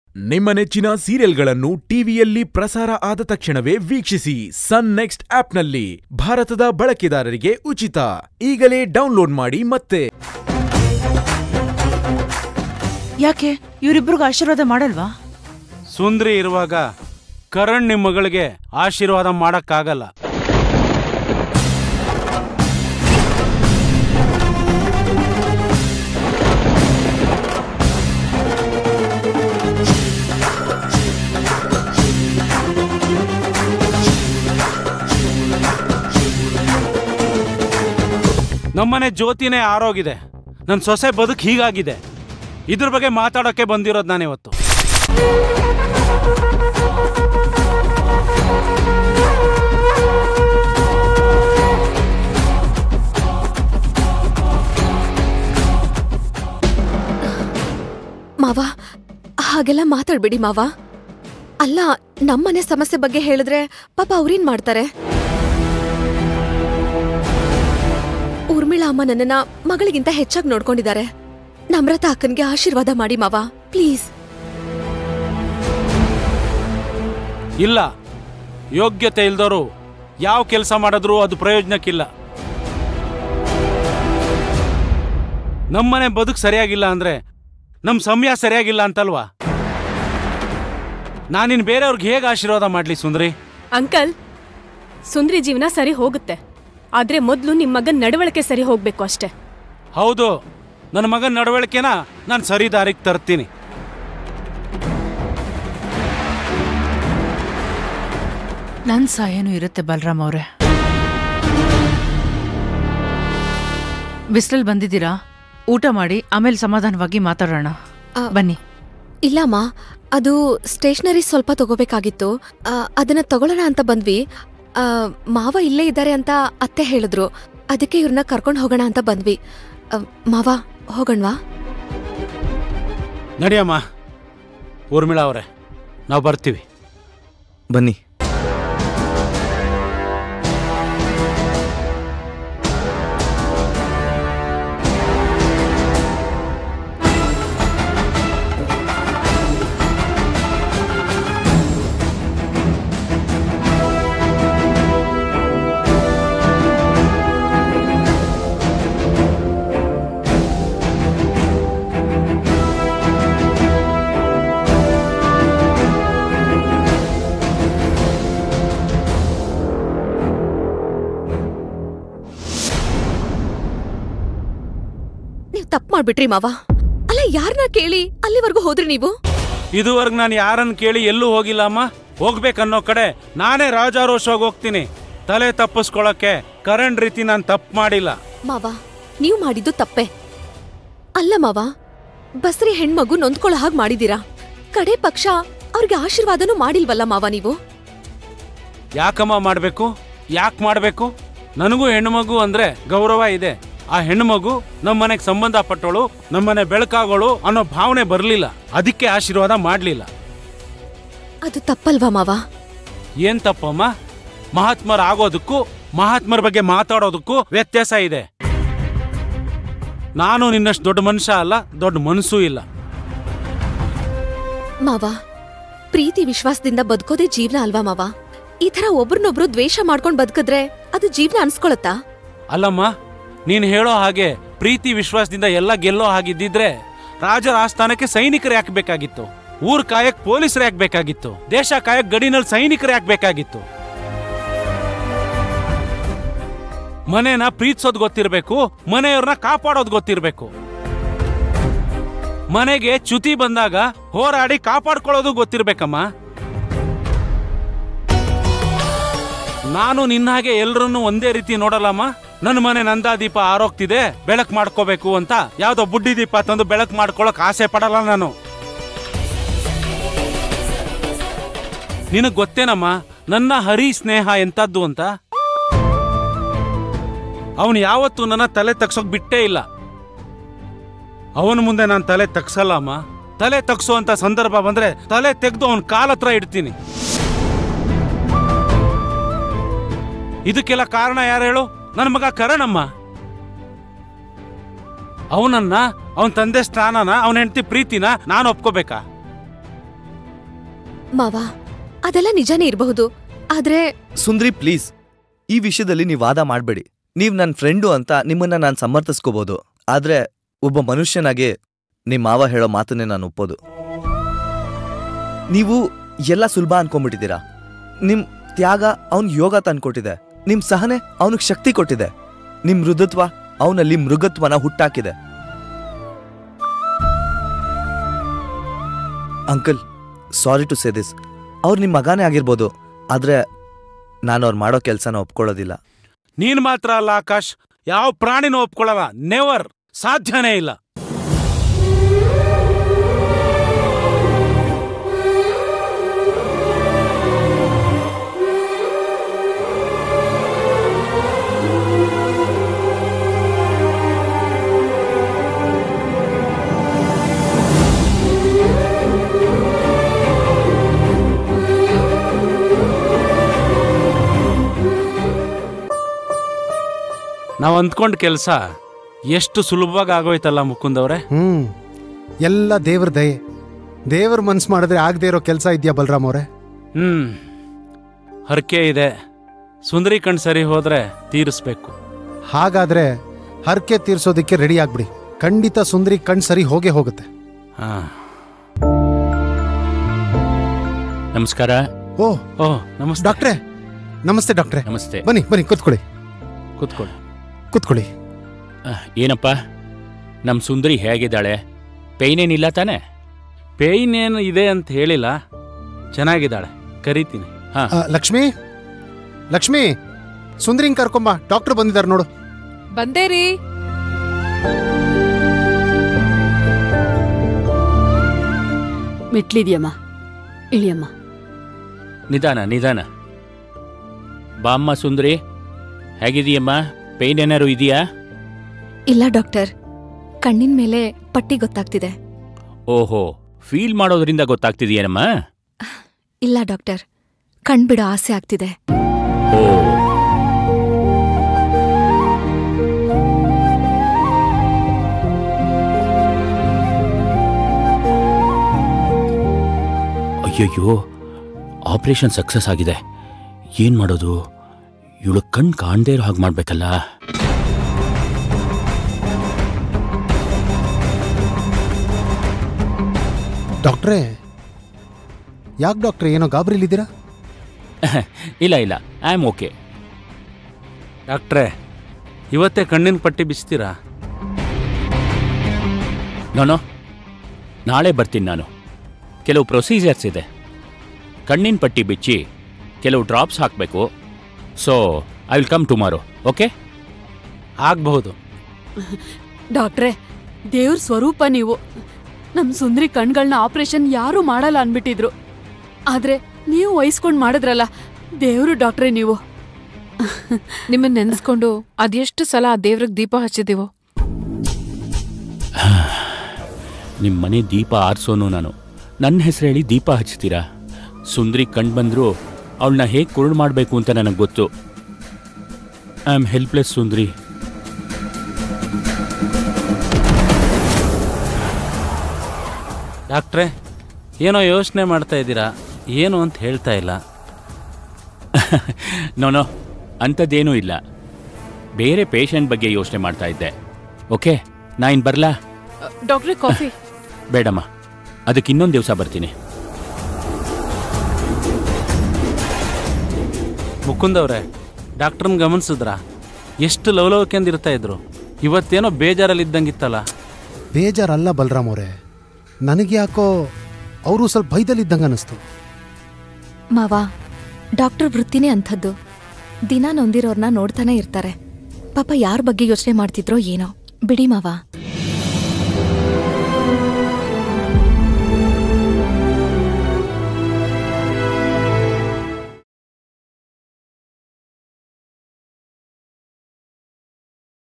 ನಿಮ್ಮ ನೆಚ್ಚಿನ ಸೀರಿಯಲ್ಗಳನ್ನು ಟಿವಿಯಲ್ಲಿ ಪ್ರಸಾರ ಆದ ತಕ್ಷಣವೇ ವೀಕ್ಷಿಸಿ ಸನ್ ನೆಕ್ಸ್ಟ್ ಆಪ್ನಲ್ಲಿ ಭಾರತದ ಬಳಕೆದಾರರಿಗೆ ಉಚಿತ ಈಗಲೇ ಡೌನ್ಲೋಡ್ ಮಾಡಿ ಮತ್ತೆ ಯಾಕೆ ಇವರಿಬ್ರಿಗೂ ಆಶೀರ್ವಾದ ಮಾಡಲ್ವಾ ಸುಂದ್ರಿ ಇರುವಾಗ ಕರಣ್ ನಿಮ್ಮ ಮಗಳಿಗೆ ಆಶೀರ್ವಾದ ಮಾಡಕ್ಕಾಗಲ್ಲ ನಮ್ಮನೆ ಜ್ಯೋತಿನೇ ಆರೋಗಿದೆ ನನ್ನ ಸೊಸೆ ಬದುಕು ಹೀಗಾಗಿದೆ ಇದ್ರ ಬಗ್ಗೆ ಮಾತಾಡೋಕೆ ಬಂದಿರೋದು ನಾನಿವತ್ತು ಮಾವ ಹಾಗೆಲ್ಲ ಮಾತಾಡ್ಬೇಡಿ ಮಾವ ಅಲ್ಲ ನಮ್ಮನೆ ಸಮಸ್ಯೆ ಬಗ್ಗೆ ಹೇಳಿದ್ರೆ ಪಾಪ ಅವ್ರೇನ್ ಮಾಡ್ತಾರೆ ಊರ್ಮಿಳಾ ಅಮ್ಮ ನನ್ನನ್ನ ಮಗಳಿಗಿಂತ ಹೆಚ್ಚಾಗಿ ನೋಡ್ಕೊಂಡಿದ್ದಾರೆ ನಮ್ರತಾ ಅಕ್ಕನ್ಗೆ ಆಶೀರ್ವಾದ ಮಾಡಿ ಮಾವ ಪ್ಲೀಸ್ ಇಲ್ಲ ಯೋಗ್ಯತೆ ಇಲ್ದವರು ಯಾವ ಕೆಲಸ ಮಾಡಿದ್ರೂ ಅದು ಪ್ರಯೋಜನಕ್ಕಿಲ್ಲ ನಮ್ಮನೆ ಬದುಕು ಸರಿಯಾಗಿಲ್ಲ ಅಂದ್ರೆ ನಮ್ಮ ಸಮಯ ಸರಿಯಾಗಿಲ್ಲ ಅಂತಲ್ವಾ ನಾನಿನ್ ಬೇರೆಯವ್ರಿಗೆ ಹೇಗೆ ಆಶೀರ್ವಾದ ಮಾಡ್ಲಿ ಸುಂದ್ರಿ ಅಂಕಲ್ ಸುಂದ್ರಿ ಜೀವನ ಸರಿ ಹೋಗುತ್ತೆ ಆದ್ರೆ ಮೊದಲು ನಿಮ್ಮ ಮಗನ್ ನಡವಳಿಕೆ ಸರಿ ಹೋಗ್ಬೇಕು ಅಷ್ಟೇ ಹೌದು ನನ್ನ ಮಗನ ನಡವಳಿಕೆನ ನಾನು ಸರಿ ದಾರಿಗೆ ತರ್ತೀನಿ ನನ್ ಸಹಾಯನೂ ಇರುತ್ತೆ ಬಲರಾಮ್ ಅವ್ರೆ ಬಿಸಿಲಲ್ಲಿ ಬಂದಿದ್ದೀರಾ ಊಟ ಮಾಡಿ ಆಮೇಲೆ ಸಮಾಧಾನವಾಗಿ ಮಾತಾಡೋಣ ಆ, ಬನ್ನಿ ಇಲ್ಲಮ್ಮ ಅದು ಸ್ಟೇಷನರಿ ಸ್ವಲ್ಪ ತಗೋಬೇಕಾಗಿತ್ತು ಆ, ಅದನ್ನ ತಗೊಳ್ಳೋಣ ಅಂತ ಬಂದ್ವಿ ಆ, ಮಾವ ಇಲ್ಲೇ ಇದ್ದಾರೆ ಅಂತ ಅತ್ತೆ ಹೇಳಿದ್ರು ಅದಕ್ಕೆ ಇವ್ರನ್ನ ಕರ್ಕೊಂಡು ಹೋಗೋಣ ಅಂತ ಬಂದ್ವಿ ಆ, ಮಾವ ಹೋಗಣ್ವಾ ನಡಿಯಮ್ಮ ಊರ್ಮಿಳಾ ಅವರೇ ನಾವು ಬರ್ತೀವಿ ಬನ್ನಿ ನೀವ್ ತಪ್ಪು ಮಾಡ್ಬಿಟ್ರಿ ಮಾವ ಅಲ್ಲ ಯಾರನ್ನ ಕೇಳಿ ಅಲ್ಲಿವರೆಗೂ ಹೋದ್ರಿ ನೀವು ಇದುವರೆಗೆ ನಾನು ಯಾರನ್ನು ಕೇಳಿ ಎಲ್ಲೂ ಹೋಗಿಲ್ಲ ಅಮ್ಮ ಹೋಗ್ಬೇಕನ್ನೋ ಕಡೆ ನಾನೇ ರಾಜಾರೋಷವಾಗಿ ಹೋಗ್ತೀನಿ ತಲೆ ತಪ್ಪಿಸ್ಕೊಳಕ್ಕೆ ಕರಣ್ ರೀತಿ ನಾನು ತಪ್ಪು ಮಾಡಿಲ್ಲ ಮಾವ ನೀವು ಮಾಡಿದ್ದು ತಪ್ಪೆ ಅಲ್ಲ ಮಾವ ಬಸ್ರಿ ಹೆಣ್ಮಗು ನೊಂದ್ಕೊಳ್ಳೋ ಹಾಗೆ ಮಾಡಿದೀರಾ ಕಡೆ ಪಕ್ಷ ಅವ್ರಿಗೆ ಆಶೀರ್ವಾದನೂ ಮಾಡಿಲ್ವಲ್ಲ ಮಾವ ನೀವು ಯಾಕಮ್ಮ ಮಾಡಬೇಕು ಯಾಕೆ ಮಾಡಬೇಕು ನನಗೂ ಹೆಣ್ಣುಮಗು ಅಂದ್ರೆ ಗೌರವ ಇದೆ ಆ ಹೆಣ್ಣುಮಗು ನಮ್ಮನೆಗೆ ಸಂಬಂಧಪಟ್ಟವಳು ನಮ್ಮನೆ ಬೆಳಕಾಗೋಳು ಅನ್ನೋ ಭಾವನೆ ಬರಲಿಲ್ಲ ಅದಕ್ಕೆ ಆಶೀರ್ವಾದ ಮಾಡಲಿಲ್ಲ ಅದು ತಪ್ಪಲ್ವಾ ಮಾವ ಏನ್ ತಪ್ಪಮ್ಮ ಮಹಾತ್ಮರ ಆಗೋದಕ್ಕೂ ಮಹಾತ್ಮರ ಬಗ್ಗೆ ಮಾತಾಡೋದಕ್ಕೂ ವ್ಯತ್ಯಾಸ ಇದೆ ನಾನು ನಿನ್ನಷ್ಟು ದೊಡ್ಡ ಮನುಷ್ಯ ಅಲ್ಲ ದೊಡ್ಡ ಮನಸ್ಸೂ ಇಲ್ಲ ಮಾವ ಪ್ರೀತಿ ವಿಶ್ವಾಸದಿಂದ ಬದುಕೋದೇ ಜೀವನ ಅಲ್ವಾ ಮಾವ ಈ ತರ ಒಬ್ರನ್ನೊಬ್ರು ದ್ವೇಷ ಮಾಡ್ಕೊಂಡ್ ಬದುಕಿದ್ರೆ ಅದು ಜೀವನ ಅನ್ಸ್ಕೊಳತ್ತಾ ಅಲ್ಲಮ್ಮ ನೀನು ಹೇಳೋ ಹಾಗೆ ಪ್ರೀತಿ ವಿಶ್ವಾಸದಿಂದ ಎಲ್ಲ ಗೆಲ್ಲೋ ಹಾಗಿದ್ದಿದ್ರೆ ರಾಜರ ಆಸ್ಥಾನಕ್ಕೆ ಸೈನಿಕರು ಯಾಕಬೇಕಾಗಿತ್ತು ಊರ್ ಕಾಯಕ್ ಪೊಲೀಸರು ಯಾಕಬೇಕಾಗಿತ್ತು ದೇಶ ಕಾಯಕ್ ಗಡಿನಲ್ಲಿ ಸೈನಿಕರು ಯಾಕಬೇಕಾಗಿತ್ತು ಮನೇನ ಪ್ರೀತಿಸೋದ್ ಗೊತ್ತಿರ್ಬೇಕು ಮನೆಯವ್ರನ್ನ ಕಾಪಾಡೋದ್ ಗೊತ್ತಿರ್ಬೇಕು ಮನೆಗೆ ಚ್ಯುತಿ ಬಂದಾಗ ಹೋರಾಡಿ ಕಾಪಾಡ್ಕೊಳ್ಳೋದು ಗೊತ್ತಿರ್ಬೇಕಮ್ಮ ನಾನು ನಿನ್ನ ಹಾಗೆ ಎಲ್ರನ್ನೂ ಒಂದೇ ರೀತಿ ನೋಡಲ್ಲಮ್ಮ ನನ್ನ ಮನೆ ನಂದಾದೀಪ ಆರೋಗ್ತಿದೆ ಬೆಳಕ್ ಮಾಡ್ಕೋಬೇಕು ಅಂತ ಯಾವ್ದೋ ಬುಡ್ಡಿ ದೀಪ ತಂದು ಬೆಳಕ್ ಮಾಡ್ಕೊಳಕ್ ಆಸೆ ಪಡಲ್ಲ ನಾನು ನಿನಗ್ ಗೊತ್ತೇನಮ್ಮ ನನ್ನ ಹರಿ ಸ್ನೇಹ ಎಂತದ್ದು ಅಂತ ಅವನು ಯಾವತ್ತೂ ನನ್ನ ತಲೆ ತಗ್ಸೋಕ್ ಬಿಟ್ಟೇ ಇಲ್ಲ ಅವನ ಮುಂದೆ ನಾನು ತಲೆ ತಗ್ಸಲ್ಲ ಅಮ್ಮ ತಲೆ ತಗ್ಸೋ ಸಂದರ್ಭ ಬಂದ್ರೆ ತಲೆ ತೆಗೆದು ಅವನ ಕಾಲ್ ಹತ್ರ ಇಡ್ತೀನಿ ಇದಕ್ಕೆಲ್ಲ ಕಾರಣ ಯಾರು ಹೇಳು ನನ್ನ ಮಗ ಕರಣಮ್ಮ ಅವನನ್ನ ಅವನ ತಂದೆ ಸ್ಥಾನನ ಅವನ ಹೆಂಡತಿ ಪ್ರೀತಿನ ನಾನು ಒಪ್ಕೋಬೇಕಾ ಮಾವ ಅದೆಲ್ಲ ನಿಜಾನೇ ಇರಬಹುದು ಆದ್ರೆ ಸುಂದ್ರಿ ಪ್ಲೀಸ್ ಈ ವಿಷಯದಲ್ಲಿ ನೀವು ವಾದ ಮಾಡಬೇಡಿ ನೀವು ನನ್ನ ಫ್ರೆಂಡು ಅಂತ ನಿಮ್ಮನ್ನ ನಾನು ಸಮರ್ಥಿಸ್ಕೋಬೋದು ಆದ್ರೆ ಒಬ್ಬ ಮನುಷ್ಯನಾಗಿ ನಿಮ್ಮ ಮಾವ ಹೇಳೋ ಮಾತನ್ನೇ ನಾನು ಒಪ್ಪೋದು ನೀವು ಎಲ್ಲ ಸುಲಭ ಅನ್ಕೊಂಡ್ಬಿಟ್ಟಿದ್ದೀರಾ ನಿಮ್ ತ್ಯಾಗ ಅವನ್ ಯೋಗ ತಂದ್ಕೊಟ್ಟಿದೆ ನಿಮ್ ಸಹನೆ ಅವನಿಗೆ ಶಕ್ತಿ ಕೊಟ್ಟಿದೆ ನಿಮ್ ಮೃದುತ್ವ ಅವನಲ್ಲಿ ಮೃಗತ್ವನ ಹುಟ್ಟಾಕಿದೆ uncle sorry to say this ಅವ್ರು ನಿಮ್ಮ ಮಗಾನೇ ಆಗಿರ್ಬೋದು ಆದ್ರೆ ನಾನು ಅವ್ರು ಮಾಡೋ ಕೆಲಸನ ಒಪ್ಕೊಳ್ಳೋದಿಲ್ಲ ನೀನ್ ಮಾತ್ರ ಅಲ್ಲ ಆಕಾಶ್ ಯಾವ ಪ್ರಾಣಿನೂ ಒಪ್ಕೊಳ್ಳಲ್ಲ ನೆವರ್ ಸಾಧ್ಯನೇ ಇಲ್ಲ ನಾವು ಅಂದ್ಕೊಂಡ್ ಕೆಲಸ ಎಷ್ಟು ಸುಲಭವಾಗಿ ಆಗೋಯ್ತಲ್ಲ ಮುಕುಂದವ್ರೆ ಹ್ಮ್ ಎಲ್ಲ ದೇವ್ರ ದಯೆ ದೇವ್ರ ಮನ್ಸು ಮಾಡಿದ್ರೆ ಆಗದೆ ಇರೋ ಕೆಲಸ ಇದೆಯಾ ಬಲರಾಮ್ ಅವರೇ ಹ್ಮ್ ಹರಕೆ ಇದೆ ಸುಂದರಿ ಕಣ್ ಸರಿ ಹೋದ್ರೆ ತೀರಿಸ್ಬೇಕು ಹಾಗಾದ್ರೆ ಹರಕೆ ತೀರ್ಸೋದಕ್ಕೆ ರೆಡಿ ಆಗ್ಬಿಡಿ ಖಂಡಿತ ಸುಂದರಿ ಕಣ್ ಸರಿ ಹೋಗೇ ಹೋಗುತ್ತೆ ಹಾ ನಮಸ್ಕಾರ ಓ ಓ ನಮಸ್ತೆ ಡಾಕ್ಟ್ರೇ ನಮಸ್ತೆ ಡಾಕ್ಟ್ರೇ ನಮಸ್ತೆ ಬನ್ನಿ ಬನ್ನಿ ಕೂತ್ಕೊಳ್ಳಿ ಕೂತ್ಕೊಳ್ಳಿ ಕೂತ್ಕೊಳ್ಳಿ ಅಹ್, ಏನಪ್ಪ ನಮ್ಮ ಸುಂದರಿ ಹೇಗಿದ್ದಾಳೆ ಪೈನ್ ಏನಿಲ್ಲ ತಾನೆ ಪೇಯ್ನ್ ಏನು ಇದೆ ಅಂತ ಹೇಳಿಲ್ಲ ಚೆನ್ನಾಗಿದ್ದಾಳೆ ಕರಿತೀನಿ ಹಾ ಆ, ಲಕ್ಷ್ಮಿ ಲಕ್ಷ್ಮಿ ಸುಂದರಿಂಗ್ ಕರ್ಕೊಂಬ ಡಾಕ್ಟರ್ ಬಂದಿದ್ದಾರೆ ನೋಡು ಬಂದೇರಿ ಮೆಟ್ಲಿದ್ಯಮ್ಮ ಇಳಿಯಮ್ಮ ನಿಧಾನ ನಿಧಾನ ಬಾಮ್ಮ ಸುಂದರಿ ಹೇಗಿದೀಯಮ್ಮ ಪೈನ್ ಏನಾರು ಇದೆಯಾ ಇಲ್ಲ ಡಾಕ್ಟರ್ ಕಣ್ಣಿನ ಮೇಲೆ ಪಟ್ಟಿ ಗೊತ್ತಾಗ್ತಿದೆ ಓಹೋ ಫೀಲ್ ಮಾಡೋದ್ರಿಂದ ಗೊತ್ತಾಗ್ತಿದೆಯೇನಮ್ಮ ಇಲ್ಲ ಡಾಕ್ಟರ್ ಕಣ್ಬಿಡೋ ಆಸೆ ಆಗ್ತಿದೆ ಓ ಅಯ್ಯಯ್ಯೋ ಆಪರೇಷನ್ ಸಕ್ಸಸ್ ಆಗಿದೆ ಏನ್ ಮಾಡೋದು ಇವಳು ಕಣ್ ಕಾಣ್ದೇ ಇರೋ ಹಾಗೆ ಮಾಡ್ಬೇಕಲ್ಲ ಡಾಕ್ಟ್ರೇ ಯಾಕೆ ಡಾಕ್ಟ್ರೆ ಏನೋ ಗಾಬರಿಲಿದ್ದೀರಾ ಇಲ್ಲ ಇಲ್ಲ ಐ ಆಮ್ ಓಕೆ ಡಾಕ್ಟ್ರೇ ಇವತ್ತೇ ಕಣ್ಣಿನ ಪಟ್ಟಿ ಬಿಚ್ತೀರಾ ನೋನೋ ನಾಳೆ ಬರ್ತೀನಿ ನಾನು ಕೆಲವು ಪ್ರೊಸೀಜರ್ಸ್ ಇದೆ ಕಣ್ಣಿನ ಪಟ್ಟಿ ಬಿಚ್ಚಿ ಕೆಲವು ಡ್ರಾಪ್ಸ್ ಹಾಕಬೇಕು so I will come tomorrow okay ಆಗಬಹುದು ಡಾಕ್ಟ್ರೇ ದೇವ್ರ ಸ್ವರೂಪ ನೀವು ನಮ್ ಸುಂದ್ರಿ ಕಣ್ಗಳನ್ನ ಆಪರೇಷನ್ ಯಾರು ಮಾಡಲ್ಲ ಅನ್ಬಿಟ್ಟಿದ್ರು ಆದ್ರೆ ನೀವು ವಹಿಸ್ಕೊಂಡ್ ಮಾಡಿದ್ರಲ್ಲ ದೇವ್ರು ಡಾಕ್ಟ್ರೇ ನೀವು ನಿಮ್ಮನ್ನ ನೆನ್ಸ್ಕೊಂಡು ಅದೆಷ್ಟು ಸಲ ಆ ದೇವ್ರಿಗೆ ದೀಪ ಹಚ್ಚಿದೀವೋ ನಿಮ್ಮ ಮನೆ ದೀಪ ಆರಿಸೋನು ನಾನು ನನ್ನ ಹೆಸರು ಹೇಳಿ ದೀಪ ಹಚ್ತೀರಾ ಸುಂದ್ರಿ ಕಣ್ ಬಂದರೂ ಅವಳನ್ನ ಹೇಗೆ ಕುರುಡು ಮಾಡಬೇಕು ಅಂತ ನನಗೆ ಗೊತ್ತು ಐ ಆಮ್ ಹೆಲ್ಪ್ಲೆಸ್ ಸುಂದ್ರಿ ಡಾಕ್ಟ್ರೇ ಏನೋ ಯೋಚನೆ ಮಾಡ್ತಾ ಇದ್ದೀರಾ ಏನು ಅಂತ ಹೇಳ್ತಾ ಇಲ್ಲ ನೋನೋ ಅಂಥದ್ದೇನೂ ಇಲ್ಲ ಬೇರೆ ಪೇಷಂಟ್ ಬಗ್ಗೆ ಯೋಚನೆ ಮಾಡ್ತಾ ಇದ್ದೆ ಓಕೆ ನಾ ಇನ್ನು ಬರಲಾ ಡಾಕ್ಟ್ರೆ ಕಾಫಿ ಬೇಡಮ್ಮ ಅದಕ್ಕೆ ಇನ್ನೊಂದು ದಿವಸ ಬರ್ತೀನಿ ಮುಕುಂದವ್ರೆ ಡಾಕ್ಟ್ರನ್ ಗಮನಿಸಿದ್ರಾ ಎಷ್ಟು ಲವಲವಿಕೆಂದು ಇರ್ತಾ ಇದ್ರು ಇವತ್ತೇನೋ ಬೇಜಾರಲ್ಲಿ ಇದ್ದಂಗಿತ್ತಲ್ಲ ಬೇಜಾರಲ್ಲ ಬಲರಾಮ್ ಅವರೇ ನನಗೆ ಯಾಕೋ ಅವರು ಸ್ವಲ್ಪ ಭಯದಲ್ಲಿದ್ದಂಗೆ ಅನ್ನಿಸ್ತು ಮಾವ ಡಾಕ್ಟರ್ ವೃತ್ತಿನೇ ಅಂಥದ್ದು ದಿನ ನೊಂದಿರೋರ್ನ ನೋಡ್ತಾನೆ ಇರ್ತಾರೆ ಪಾಪ ಯಾರ ಬಗ್ಗೆ ಯೋಚನೆ ಮಾಡ್ತಿದ್ರೋ ಏನೋ ಬಿಡಿ ಮಾವ